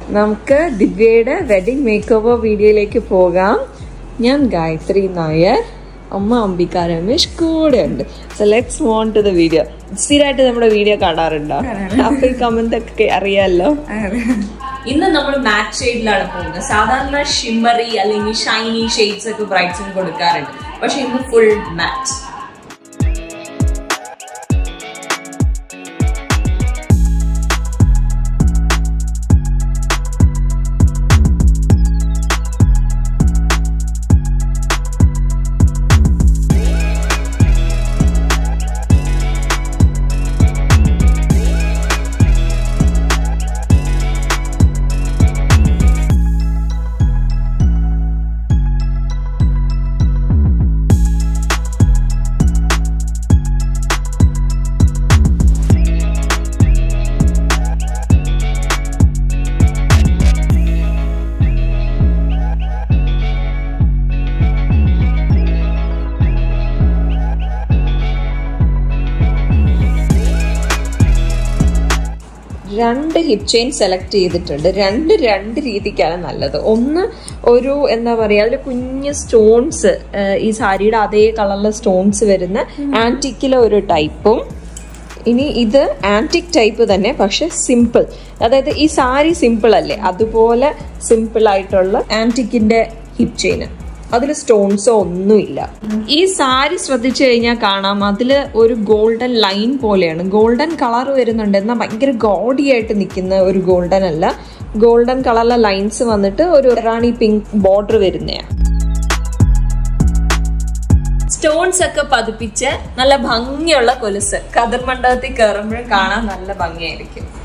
നമുക്ക് ദിവ്യയുടെ wedding make over വീഡിയോയിലേക്ക് പോകാം ഞാൻ ഗായത്രി നായർ അമ്മ അംബിക രമേശ് കൂടെ ഉണ്ട് so let's won to the video സ്ഥിരമായിട്ട് നമ്മുടെ വീഡിയോ കാണാറുണ്ടോ അപ്പൊ ഈ കമന്റ് ഒക്കെ അറിയാലോ ഇന്ന് നമ്മൾ മാറ്റ് ഷെയ്ഡിലാണ് പോകുന്നത് സാധാരണ ഷിമ്മറി അല്ലെങ്കിൽ ഷൈനി ഷെയ്ഡ്സ് ഒക്കെ ബ്രൈറ്റ്സിന് കൊടുക്കാറുണ്ട് പക്ഷെ ഇന്ന് ഫുൾ മാറ്റ് രണ്ട് ഹിപ്പ് ചെയിൻ സെലക്ട് ചെയ്തിട്ടുണ്ട് രണ്ട് രണ്ട് രീതിക്കാണ് നല്ലത് ഒന്ന് ഒരു എന്താ പറയാ ഒരു കുഞ്ഞ് സ്റ്റോൺസ് ഈ സാരിയുടെ അതേ കളറിലെ സ്റ്റോൺസ് വരുന്ന ആന്റിക്കിലെ ഒരു ടൈപ്പും ഇനി ഇത് ആന്റിക് ടൈപ്പ് തന്നെ പക്ഷെ സിമ്പിൾ അതായത് ഈ സാരി സിമ്പിൾ അല്ലേ അതുപോലെ സിമ്പിൾ ആയിട്ടുള്ള ആന്റിക്കിന്റെ ഹിപ്പ് ചെയിന് അതിൽ സ്റ്റോൺസോ ഒന്നുമില്ല ഈ സാരി ശ്രദ്ധിച്ചു കഴിഞ്ഞാൽ കാണാം അതില് ഒരു ഗോൾഡൻ ലൈൻ പോലെയാണ് ഗോൾഡൻ കളർ വരുന്നുണ്ട് എന്നാൽ ഭയങ്കര ഗോഡി ആയിട്ട് നിൽക്കുന്ന ഒരു ഗോൾഡൻ അല്ല ഗോൾഡൻ കളറിലെ ലൈൻസ് വന്നിട്ട് ഒരു റാണി പിങ്ക് ബോർഡർ വരുന്നതാണ് സ്റ്റോൺസ് ഒക്കെ പതിപ്പിച്ച് നല്ല ഭംഗിയുള്ള കൊലുസ് കതിർ മണ്ഡപത്തിൽ കയറുമ്പോഴും കാണാൻ നല്ല ഭംഗിയായിരിക്കും